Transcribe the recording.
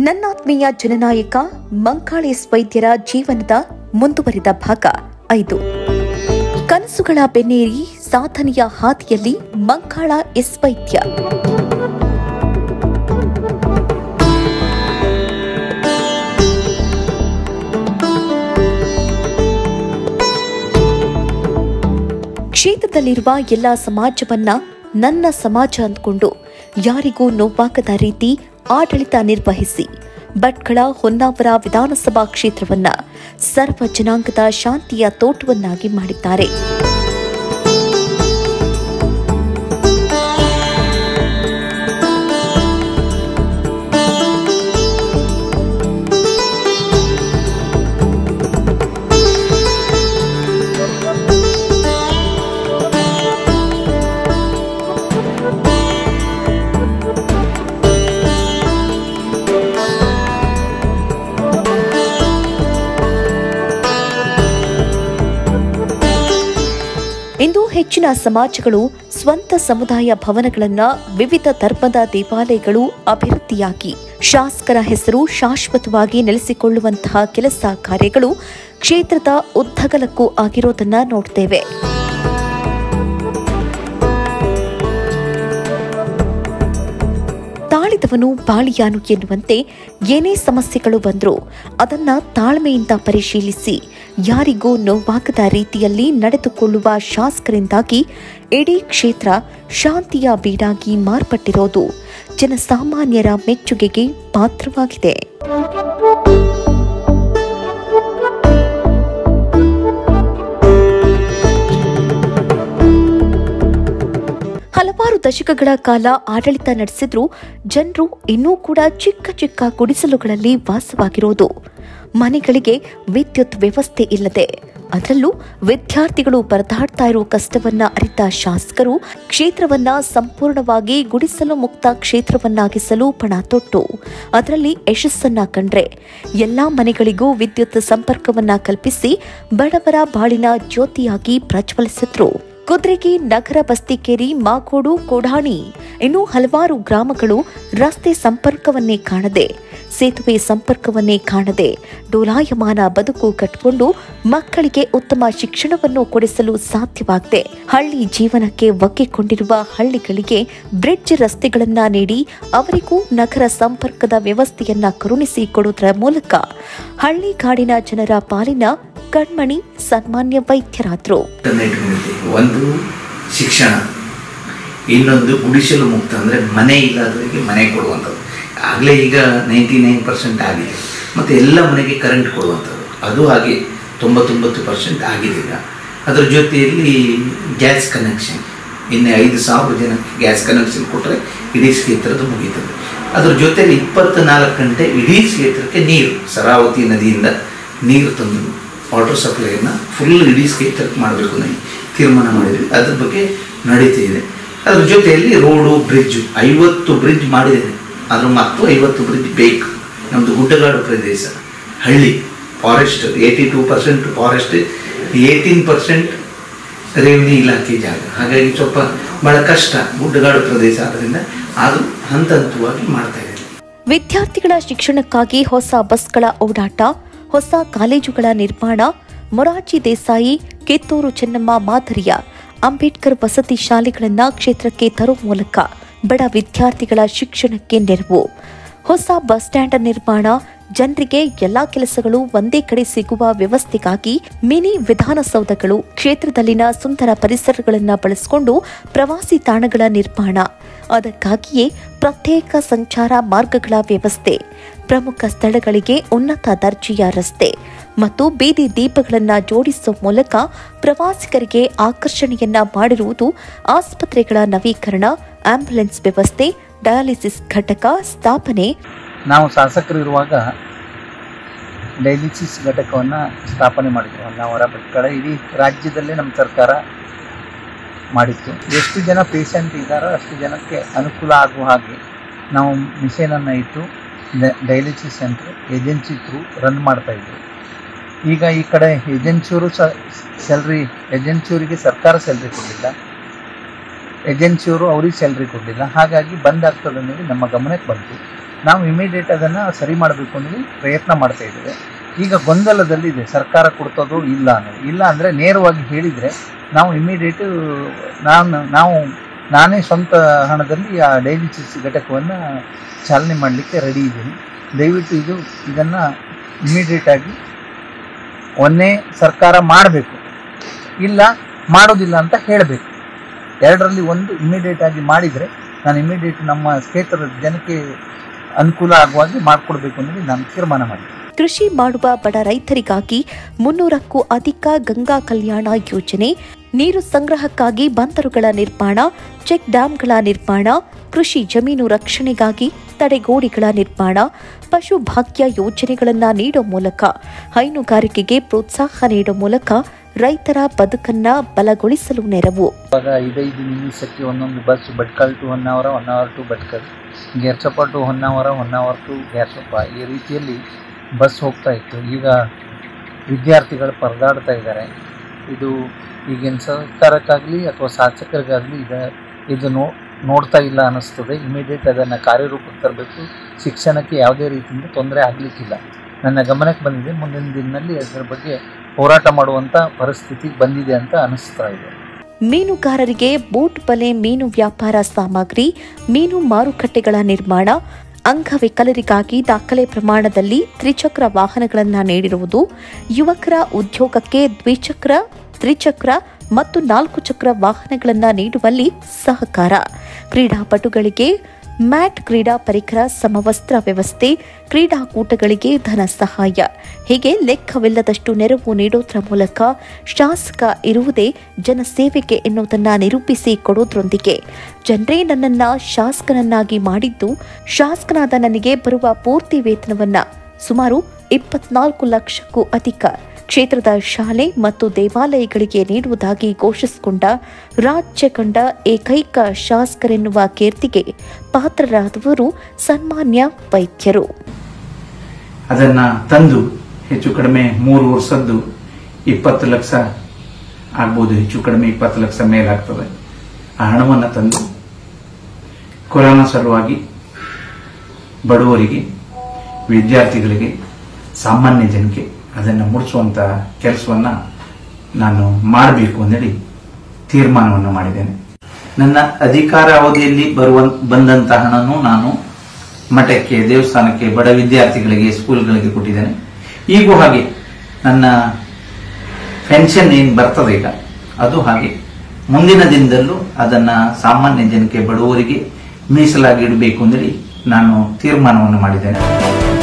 ನನ್ನಾತ್ಮೀಯ ಜನನಾಯಕ ಮಂಕಾಳೇಸ್ ವೈದ್ಯರ ಜೀವನದ ಮುಂದುವರಿದ ಭಾಗ ಐದು ಕನಸುಗಳ ಬೆನ್ನೇರಿ ಸಾಧನೆಯ ಹಾದಿಯಲ್ಲಿ ಮಂಕಾಳ ಎಸ್ ವೈದ್ಯ ಕ್ಷೇತ್ರದಲ್ಲಿರುವ ಎಲ್ಲ ಸಮಾಜವನ್ನ ನನ್ನ ಸಮಾಜ ಅಂದ್ಕೊಂಡು ಯಾರಿಗೂ ನೋವಾಗದ ರೀತಿ ಆಡಳಿತ ನಿರ್ವಹಿಸಿ ಭಟ್ಕಳ ಹೊನ್ನಾವರ ವಿಧಾನಸಭಾ ಕ್ಷೇತ್ರವನ್ನ ಸರ್ವ ಜನಾಂಗದ ಶಾಂತಿಯ ತೋಟವನ್ನಾಗಿ ಮಾಡಿದ್ದಾರೆ ಇಂದು ಹೆಚ್ಚಿನ ಸಮಾಜಗಳು ಸ್ವಂತ ಸಮುದಾಯ ಭವನಗಳನ್ನ ವಿವಿಧ ಧರ್ಮದ ದೇವಾಲಯಗಳು ಅಭಿವೃದ್ಧಿಯಾಗಿ ಶಾಸಕರ ಹೆಸರು ಶಾಶ್ವತವಾಗಿ ನೆಲೆಸಿಕೊಳ್ಳುವಂತಹ ಕೆಲಸ ಕಾರ್ಯಗಳು ಕ್ಷೇತ್ರದ ಉದ್ದಗಲಕ್ಕೂ ಆಗಿರೋದನ್ನ ನೋಡ್ತೇವೆ ತಾಳಿದವನು ಬಾಳಿಯಾನು ಎನ್ನುವಂತೆ ಏನೇ ಸಮಸ್ಯೆಗಳು ಬಂದರೂ ಅದನ್ನ ತಾಳ್ಮೆಯಿಂದ ಪರಿಶೀಲಿಸಿ ಯಾರಿಗೂ ನೋವಾಗದ ರೀತಿಯಲ್ಲಿ ನಡೆದುಕೊಳ್ಳುವ ಶಾಸಕರಿಂದಾಗಿ ಇಡೀ ಕ್ಷೇತ್ರ ಶಾಂತಿಯ ಬೀಡಾಗಿ ಮಾರ್ಪಟ್ಟಿರೋದು ಜನಸಾಮಾನ್ಯರ ಮೆಚ್ಚುಗೆಗೆ ಪಾತ್ರವಾಗಿದೆ ಹಲವಾರು ದಶಕಗಳ ಕಾಲ ಆಡಳಿತ ನಡೆಸಿದ್ರೂ ಜನರು ಇನ್ನೂ ಕೂಡ ಚಿಕ್ಕ ಚಿಕ್ಕ ಗುಡಿಸಲುಗಳಲ್ಲಿ ವಾಸವಾಗಿರೋದು ಮನೆಗಳಿಗೆ ವಿದ್ಯುತ್ ವ್ಯವಸ್ಥೆ ಇಲ್ಲದೆ ಅದರಲ್ಲೂ ವಿದ್ಯಾರ್ಥಿಗಳು ಪರದಾಡ್ತಾ ಇರೋ ಕಷ್ಟವನ್ನ ಅರಿತ ಶಾಸಕರು ಕ್ಷೇತ್ರವನ್ನ ಸಂಪೂರ್ಣವಾಗಿ ಗುಡಿಸಲು ಮುಕ್ತ ಕ್ಷೇತ್ರವನ್ನಾಗಿಸಲು ಪಣ ತೊಟ್ಟು ಅದರಲ್ಲಿ ಯಶಸ್ಸನ್ನ ಕಂಡ್ರೆ ಎಲ್ಲಾ ಮನೆಗಳಿಗೂ ವಿದ್ಯುತ್ ಸಂಪರ್ಕವನ್ನ ಕಲ್ಪಿಸಿ ಬಡವರ ಬಾಳಿನ ಜ್ಯೋತಿಯಾಗಿ ಪ್ರಜ್ವಲಿಸಿದ್ರು ಕುದ್ರೆಗಿ ನಗರ ಬಸ್ತಿಕೇರಿ ಮಾಕೋಡು ಕೋಢಾಣಿ ಇನ್ನೂ ಹಲವಾರು ಗ್ರಾಮಗಳು ರಸ್ತೆ ಸಂಪರ್ಕವನ್ನೇ ಕಾಣದೆ ಸೇತುವೆ ಸಂಪರ್ಕವನ್ನೇ ಕಾಣದೆ ಡೋಲಾಯಮಾನ ಬದುಕು ಕಟ್ಟಿಕೊಂಡು ಮಕ್ಕಳಿಗೆ ಉತ್ತಮ ಶಿಕ್ಷಣವನ್ನು ಕೊಡಿಸಲು ಸಾಧ್ಯವಾಗದೆ ಹಳ್ಳಿ ಜೀವನಕ್ಕೆ ಒಗ್ಗಿಕೊಂಡಿರುವ ಹಳ್ಳಿಗಳಿಗೆ ಬ್ರಿಡ್ಜ್ ರಸ್ತೆಗಳನ್ನ ನೀಡಿ ಅವರಿಗೂ ನಗರ ಸಂಪರ್ಕದ ವ್ಯವಸ್ಥೆಯನ್ನ ಕರುಣಿಸಿ ಕೊಡುವುದರ ಮೂಲಕ ಹಳ್ಳಿಗಾಡಿನ ಜನರ ಪಾಲಿನ ಕಣ್ಮಣಿ ಸನ್ಮಾನ್ಯ ವೈದ್ಯರಾದ್ರು ಇಟ್ಕೊಂಡಿದ್ದೀವಿ ಒಂದು ಶಿಕ್ಷಣ ಇನ್ನೊಂದು ಗುಡಿಸಲು ಮುಕ್ತ ಅಂದರೆ ಮನೆ ಇಲ್ಲದವರಿಗೆ ಮನೆ ಕೊಡುವಂಥದ್ದು ಆಗಲೇ ಈಗ ನೈಂಟಿ ನೈನ್ ಪರ್ಸೆಂಟ್ ಆಗಿದೆ ಮತ್ತು ಎಲ್ಲ ಮನೆಗೆ ಕರೆಂಟ್ ಕೊಡುವಂಥದ್ದು ಅದು ಹಾಗೆ ತೊಂಬತ್ತೊಂಬತ್ತು ಪರ್ಸೆಂಟ್ ಆಗಿದೆ ಈಗ ಅದರ ಜೊತೆಯಲ್ಲಿ ಗ್ಯಾಸ್ ಕನೆಕ್ಷನ್ ಇನ್ನು ಐದು ಸಾವಿರ ಜನಕ್ಕೆ ಗ್ಯಾಸ್ ಕನೆಕ್ಷನ್ ಕೊಟ್ಟರೆ ಇಡೀ ಕ್ಷೇತ್ರದ ಮುಗೀತದೆ ಅದರ ಜೊತೆಯಲ್ಲಿ ಇಪ್ಪತ್ತ ನಾಲ್ಕು ಗಂಟೆ ಇಡೀ ಕ್ಷೇತ್ರಕ್ಕೆ ನೀರು ಸರಾವತಿ ನದಿಯಿಂದ ನೀರು ತಂದು ವಾಟರ್ ಸಪ್ಲೈಯನ್ನು ಫುಲ್ ಇಡೀ ಕ್ಷೇತ್ರಕ್ಕೆ ಮಾಡಬೇಕು ನಾವು ತೀರ್ಮಾನ ಮಾಡಿದ್ವಿ ಅದ್ರ ಬಗ್ಗೆ ನಡೀತಾ ಇದೆ ಅದ್ರ ಜೊತೆಯಲ್ಲಿ ರೋಡು ಬ್ರಿಡ್ಜು ಐವತ್ತು ಬ್ರಿಡ್ಜ್ ಮಾಡಿದ್ದೇನೆ ಅದ್ರ ಮತ್ತು ಐವತ್ತು ಬ್ರಿಡ್ಜ್ ಬೇಕು ನಮ್ಮದು ಗುಡ್ಡಗಾಡು ಪ್ರದೇಶ ಹಳ್ಳಿ forest eighty two percent forest eighteen percent revenue ಇಲಾಖೆ ಜಾಗ ಹಾಗಾಗಿ ಸ್ವಲ್ಪ ಭಾಳ ಕಷ್ಟ ಗುಡ್ಡಗಾಡು ಪ್ರದೇಶ ಆದ್ದರಿಂದ ಅದು ಹಂತ ಹಂತವಾಗಿ ಮಾಡ್ತಾ ಇದ್ದೇನೆ ವಿದ್ಯಾರ್ಥಿಗಳ ಶಿಕ್ಷಣಕ್ಕಾಗಿ ಹೊಸ ಬಸ್ಗಳ ಓಡಾಟ ಹೊಸ ಕಾಲೇಜುಗಳ ನಿರ್ಮಾಣ ಮೊರಾರ್ಜಿ ದೇಸಾಯಿ ಕಿತ್ತೂರು ಚೆನ್ನಮ್ಮ ಮಾದರಿಯ ಅಂಬೇಡ್ಕರ್ ವಸತಿ ಶಾಲೆಗಳನ್ನ ಕ್ಷೇತ್ರಕ್ಕೆ ತರುವ ಮೂಲಕ ಬಡ ವಿದ್ಯಾರ್ಥಿಗಳ ಶಿಕ್ಷಣಕ್ಕೆ ನೆರವು ಹೊಸ ಬಸ್ ಸ್ಟ್ಯಾಂಡ್ ನಿರ್ಮಾಣ ಜನರಿಗೆ ಎಲ್ಲಾ ಕೆಲಸಗಳು ಒಂದೇ ಕಡೆ ಸಿಗುವ ವ್ಯವಸ್ಥೆಗಾಗಿ ಮಿನಿ ವಿಧಾನಸೌಧಗಳು ಕ್ಷೇತ್ರದಲ್ಲಿನ ಸುಂದರ ಪರಿಸರಗಳನ್ನ ಬಳಸಿಕೊಂಡು ಪ್ರವಾಸಿ ತಾಣಗಳ ನಿರ್ಮಾಣ ಅದಕ್ಕಾಗಿಯೇ ಪ್ರತ್ಯೇಕ ಸಂಚಾರ ಮಾರ್ಗಗಳ ವ್ಯವಸ್ಥೆ ಪ್ರಮುಖ ಸ್ಥಳಗಳಿಗೆ ಉನ್ನತ ದರ್ಜೆಯ ರಸ್ತೆ ಮತ್ತು ಬೀದಿ ದೀಪಗಳನ್ನ ಜೋಡಿಸುವ ಮೂಲಕ ಪ್ರವಾಸಿಗರಿಗೆ ಆಕರ್ಷಣೆಯನ್ನ ಮಾಡಿರುವುದು ಆಸ್ಪತ್ರೆಗಳ ನವೀಕರಣ ಆಂಬ್ಯುಲೆನ್ಸ್ ವ್ಯವಸ್ಥೆ ಡಯಾಲಿಸಿಸ್ ಘಟಕ ಸ್ಥಾಪನೆ ನಾವು ಶಾಸಕರಿರುವಾಗ ಡೈಲಿಸಿಸ್ ಘಟಕವನ್ನು ಸ್ಥಾಪನೆ ಮಾಡಿದ್ವಿ ಹೊನ್ನಾವರ ಭಟ್ಕಳ ಇಡೀ ರಾಜ್ಯದಲ್ಲೇ ನಮ್ಮ ಸರ್ಕಾರ ಮಾಡಿತ್ತು ಎಷ್ಟು ಜನ ಪೇಷಂಟ್ ಇದ್ದಾರೋ ಅಷ್ಟು ಜನಕ್ಕೆ ಅನುಕೂಲ ಆಗುವ ಹಾಗೆ ನಾವು ಮಿಷನನ್ನು ಇಟ್ಟು dialysis centre agency through run ಮಾಡ್ತಾಯಿದ್ವಿ ಈಗ ಈ ಕಡೆ ಏಜೆನ್ಸಿಯವರು ಸ ಸ್ಯಾಲ್ರಿ ಏಜೆನ್ಸಿಯವರಿಗೆ ಸರ್ಕಾರ ಸ್ಯಾಲ್ರಿ ಕೊಡಲಿಲ್ಲ ಏಜೆನ್ಸಿಯವರು ಅವ್ರಿಗೆ ಸ್ಯಾಲ್ರಿ ಕೊಡಲಿಲ್ಲ ಹಾಗಾಗಿ ಬಂದ್ ಆಗ್ತದೆ ಅನ್ನೋದು ನಮ್ಮ ಗಮನಕ್ಕೆ ಬಂತು ನಾವು ಇಮಿಡಿಯೇಟ್ ಅದನ್ನು ಸರಿ ಮಾಡಬೇಕು ಅನ್ನೋದು ಪ್ರಯತ್ನ ಮಾಡ್ತಾ ಇದ್ದೇವೆ ಈಗ ಗೊಂದಲದಲ್ಲಿದೆ ಸರ್ಕಾರ ಕೊಡ್ತದೋ ಇಲ್ಲ ಅನ್ನೋದು ಇಲ್ಲ ಅಂದರೆ ನೇರವಾಗಿ ಹೇಳಿದರೆ ನಾವು ಇಮಿಡಿಯೇಟ್ ನಾನು ನಾವು ನಾನೇ ಸ್ವಂತ ಹಣದಲ್ಲಿ ಆ ಡಯಾಲಿಸಿಸ್ ಘಟಕವನ್ನು ಚಾಲನೆ ಮಾಡಲಿಕ್ಕೆ ರೆಡಿ ಇದ್ದೀನಿ ದಯವಿಟ್ಟು ಇದು ಇದನ್ನು ಇಮಿಡಿಯೇಟ್ ಆಗಿ ಒಂದೇ ಸರ್ಕಾರ ಮಾಡಬೇಕು ಇಲ್ಲ ಮಾಡೋದಿಲ್ಲ ಅಂತ ಹೇಳಬೇಕು ಎರಡರಲ್ಲಿ ಒಂದು ಇಮಿಡಿಯೇಟ್ ಆಗಿ ಮಾಡಿದರೆ ನಾನು ಇಮಿಡಿಯೇಟ್ ನಮ್ಮ ಕ್ಷೇತ್ರದ ಜನಕ್ಕೆ ಅನುಕೂಲ ಆಗುವಾಗೆ ಮಾಡಿಕೊಡ್ಬೇಕು ಅನ್ನೋದು ನಾನು ತೀರ್ಮಾನ ಮಾಡಿದ್ದೆ ಕೃಷಿ ಮಾಡುವ ಬಡ ರೈತರಿಗಾಗಿ ಮುನ್ನೂರಕ್ಕೂ ಅಧಿಕ ಗಂಗಾ ಕಲ್ಯಾಣ ಯೋಜನೆ ನೀರು ಸಂಗ್ರಹಕ್ಕಾಗಿ ಬಂದರುಗಳ ನಿರ್ಮಾಣ ಚೆಕ್ ಡ್ಯಾಂಗಳ ನಿರ್ಮಾಣ ಕೃಷಿ ಜಮೀನು ರಕ್ಷಣೆಗಾಗಿ ತಡೆಗೋಡೆಗಳ ನಿರ್ಮಾಣ ಪಶು ಭಾಗ್ಯ ಯೋಜನೆಗಳನ್ನು ನೀಡೋ ಮೂಲಕ ಹೈನುಗಾರಿಕೆಗೆ ಪ್ರೋತ್ಸಾಹ ನೀಡೋ ಮೂಲಕ ರೈತರ ಬದುಕನ್ನ ಬಲಗೊಳಿಸಲು ನೆರವು ಇವಾಗ ಐದೈದು ನಿಮಿಷಕ್ಕೆ ಒಂದೊಂದು bus Bhatkal to Honnavar Honnavar to Bhatkal Gersoppa to Honnavar Honnavar to Gersoppa ಈ ರೀತಿಯಲ್ಲಿ ಬಸ್ ಹೋಗ್ತಾ ಇತ್ತು ಈಗ ವಿದ್ಯಾರ್ಥಿಗಳು ಪರದಾಡ್ತಾ ಇದ್ದಾರೆ ಇದು ಈಗಿನ ಸರ್ಕಾರಕ್ಕಾಗಲಿ ಅಥವಾ ಶಾಸಕರಿಗಾಗಲಿ ಇದು ಇದು ನೋ ನೋಡ್ತಾ ಇಲ್ಲ ಅನ್ನಿಸ್ತದೆ ಇಮಿಡಿಯೇಟ್ ಅದನ್ನು ಕಾರ್ಯರೂಪಕ್ಕೆ ತರಬೇಕು ಶಿಕ್ಷಣಕ್ಕೆ ಯಾವುದೇ ರೀತಿಯಿಂದ ತೊಂದರೆ ಆಗಲಿಕ್ಕಿಲ್ಲ ನನ್ನ ಗಮನಕ್ಕೆ ಬಂದಿದೆ ಮುಂದಿನ ದಿನದಲ್ಲಿ ಅದರ ಬಗ್ಗೆ ಹೋರಾಟ ಮಾಡುವಂಥ ಪರಿಸ್ಥಿತಿ ಬಂದಿದೆ ಅಂತ ಅನಿಸ್ತಾ ಇದೆ ಮೀನುಗಾರರಿಗೆ ಬೋಟ್ ಬಲೆ ಮೀನು ವ್ಯಾಪಾರ ಸಾಮಗ್ರಿ ಮೀನು ಮಾರುಕಟ್ಟೆಗಳ ನಿರ್ಮಾಣ ಅಂಗವಿಕಲರಿಗಾಗಿ ದಾಖಲೆ ಪ್ರಮಾಣದಲ್ಲಿ ತ್ರಿಚಕ್ರ ವಾಹನಗಳನ್ನು ನೀಡಿರುವುದು ಯುವಕರ ಉದ್ಯೋಗಕ್ಕೆ ದ್ವಿಚಕ್ರ ತ್ರಿಚಕ್ರ ಮತ್ತು ನಾಲ್ಕು ಚಕ್ರ ವಾಹನಗಳನ್ನು ನೀಡುವಲ್ಲಿ ಸಹಕಾರ ಕ್ರೀಡಾಪಟುಗಳಿಗೆ ಮ್ಯಾಟ್ ಕ್ರೀಡಾ ಪರಿಕರ ಸಮವಸ್ತ್ರ ವ್ಯವಸ್ಥೆ ಕ್ರೀಡಾಕೂಟಗಳಿಗೆ ಧನ ಸಹಾಯ ಹೀಗೆ ಲೆಕ್ಕವಿಲ್ಲದಷ್ಟು ನೆರವು ನೀಡೋದ್ರ ಮೂಲಕ ಶಾಸಕ ಇರುವುದೇ ಜನಸೇವೆಗೆ ಎನ್ನುವುದನ್ನ ನಿರೂಪಿಸಿ ಕೊಡೋದ್ರೊಂದಿಗೆ ಜನರೇ ನನ್ನನ್ನ ಶಾಸಕನನ್ನಾಗಿ ಮಾಡಿದ್ದು ಶಾಸಕನಾದ ನನಗೆ ಬರುವ ಪೂರ್ತಿ ವೇತನವನ್ನ ಸುಮಾರು ಇಪ್ಪತ್ನಾಲ್ಕು ಲಕ್ಷಕ್ಕೂ ಅಧಿಕ ಕ್ಷೇತ್ರದ ಶಾಲೆ ಮತ್ತು ದೇವಾಲಯಗಳಿಗೆ ನೀಡುವುದಾಗಿ ಘೋಷಿಸಿಕೊಂಡ ರಾಜ್ಯ ಕಂಡ ಏಕೈಕ ಶಾಸಕರೆನ್ನುವ ಕೀರ್ತಿಗೆ ಪಾತ್ರರಾದವರು ಸನ್ಮಾನ್ಯ ವೈದ್ಯರು ಅದನ್ನು ತಂದು ಹೆಚ್ಚು ಕಡಿಮೆ ಮೂರು ವರ್ಷದ್ದು ಇಪ್ಪತ್ತು ಲಕ್ಷ ಆಗ್ಬೋದು ಹೆಚ್ಚು ಕಡಿಮೆ ಇಪ್ಪತ್ತು ಲಕ್ಷ ಮೇಲಾಗ್ತದೆ ಆ ಹಣವನ್ನು ತಂದು ಕೊರೋನಾ ಸಲುವಾಗಿ ಬಡವರಿಗೆ ವಿದ್ಯಾರ್ಥಿಗಳಿಗೆ ಸಾಮಾನ್ಯ ಜನಕ್ಕೆ ಅದನ್ನು ಮುಡಿಸುವಂತ ಕೆಲಸವನ್ನ ನಾನು ಮಾಡಬೇಕು ಅಂತೇಳಿ ತೀರ್ಮಾನವನ್ನು ಮಾಡಿದ್ದೇನೆ ನನ್ನ ಅಧಿಕಾರ ಅವಧಿಯಲ್ಲಿ ಬರುವ ಬಂದಂತ ಹಣನು ನಾನು ಮಠಕ್ಕೆ ದೇವಸ್ಥಾನಕ್ಕೆ ಬಡ ವಿದ್ಯಾರ್ಥಿಗಳಿಗೆ ಸ್ಕೂಲ್ಗಳಿಗೆ ಕೊಟ್ಟಿದ್ದೇನೆ ಈಗೂ ಹಾಗೆ ನನ್ನ ಪೆನ್ಷನ್ ಏನು ಬರ್ತದೆ ಈಗ ಅದು ಹಾಗೆ ಮುಂದಿನ ದಿನದಲ್ಲೂ ಅದನ್ನ ಸಾಮಾನ್ಯ ಜನಕ್ಕೆ ಬಡವರಿಗೆ ಮೀಸಲಾಗಿ ಇಡಬೇಕು ಅಂತೇಳಿ ನಾನು ತೀರ್ಮಾನವನ್ನು ಮಾಡಿದ್ದೇನೆ